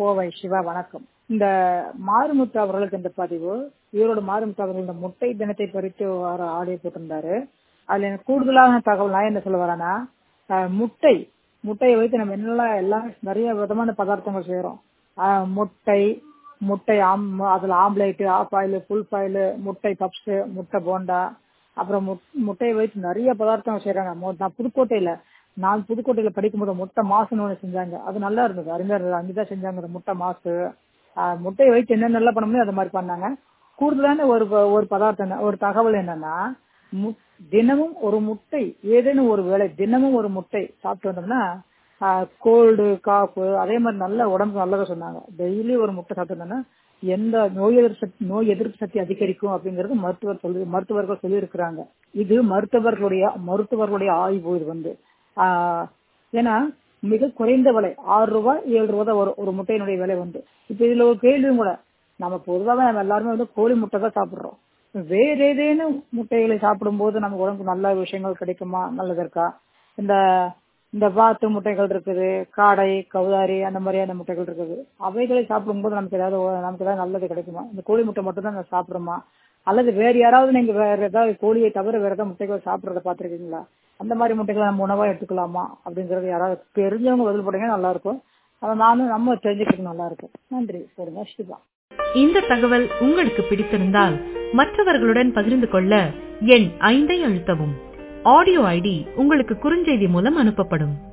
கோவை சிவா வணக்கம் இந்த மாரிமுத்து அவர்களுக்கு இந்த பதிவு ஈரோடு மாரிமுத்து அவர்கள் இந்த முட்டை தினத்தை குறித்து வர ஆடியோ போட்டிருந்தாரு அதுல எனக்கு கூடுதலான தகவல் நான் என்ன சொல்ல வரேன்னா அஹ், முட்டை முட்டையை வைத்து நம்ம என்னெல்லாம் எல்லாம் நிறைய விதமான பதார்த்தங்கள் செய்யறோம் அஹ், முட்டை முட்டை ஆம் அதுல omelette half oil full oil முட்டை பப்ஸ் முட்டை போண்டா அப்புறம் முட்- முட்டையை வைத்து நிறைய பதார்த்தம் செய்யறாங்க மொ- நான் புதுக்கோட்டையில நான் புதுக்கோட்டையில படிக்கும்போது முட்டை மாசுன்னு ஒண்ணு செஞ்சாங்க அது நல்லா இருந்தது அருமையா இருந்தது அங்கதான் செஞ்சாங்க அந்த முட்டை மாசு ஆஹ் முட்டையை வைத்து என்ன நல்லா பண்ண முடியும் அது மாதிரி பண்ணாங்க கூடுதலான ஒரு ப- ஒரு பதார்த்தம் என்ன- ஒரு தகவல் என்னன்னா மு- தினமும் ஒரு முட்டை ஏதேனும் ஒரு வேளை தினமும் ஒரு முட்டை சாப்பிட்டு வந்தோம்னா கோல்டு காஃப் அதே மாதிரி நல்ல உடம்பு நல்லதா சொன்னாங்க டெய்லி ஒரு முட்டை சாப்பிட்டோம்னா எந்த நோய் எதிர்ப்பு சக்தி நோய் எதிர்ப்பு சக்தி அதிகரிக்கும் அப்படிங்கறது மருத்துவர் சொல்லி மருத்துவர்கள் சொல்லி இருக்கிறாங்க இது மருத்துவர்களுடைய மருத்துவர்களுடைய ஆய்வு இது வந்து ஆஹ் ஏன்னா மிக குறைந்த விலை ஆறு ரூபாய் ஏழு ரூபாய் தான் வரும் ஒரு முட்டையினுடைய விலை வந்து இப்ப இதுல ஒரு கேள்வியும் கூட நம்ம பொதுவாக நம்ம எல்லாருமே வந்து கோழி முட்டை தான் சாப்பிடுறோம் வேற ஏதேனும் முட்டைகளை சாப்பிடும்போது நமக்கு உடம்புக்கு நல்ல விஷயங்கள் கிடைக்குமா நல்லது இருக்கா இந்த இந்த வாத்து முட்டைகள் இருக்குது காடை கவுதாரி அந்த மாதிரியான முட்டைகள் இருக்குது அவைகளை சாப்பிடும்போது நமக்கு ஏதாவது ஒ- நமக்கு ஏதாவது நல்லது கிடைக்குமா இந்த கோழி முட்டை மட்டும் தான் நான் சாப்பிடுறோமா அல்லது வேற யாராவது நீங்க வேற ஏதாவது கோழியை தவிர வேற ஏதாவது முட்டைகள் சாப்பிடுறத பாத்திருக்கீங்களா அந்த மாதிரி முட்டைகளை நம்ம உணவா எடுத்துக்கலாமா அப்படிங்கறது யாராவது தெரிஞ்சவங்க பதில் போட்டீங்கன்னா நல்லா இருக்கும் அதை நானும் நம்ம தெரிஞ்சுக்கிறது நல்லா இருக்கும் நன்றி சரிங்க சிவா இந்த தகவல் உங்களுக்கு பிடித்திருந்தால் மற்றவர்களுடன் பகிர்ந்து கொள்ள எண் ஐந்தை அழுத்தவும் ஆடியோ ஐடி உங்களுக்கு குறுஞ்செய்தி மூலம் அனுப்பப்படும்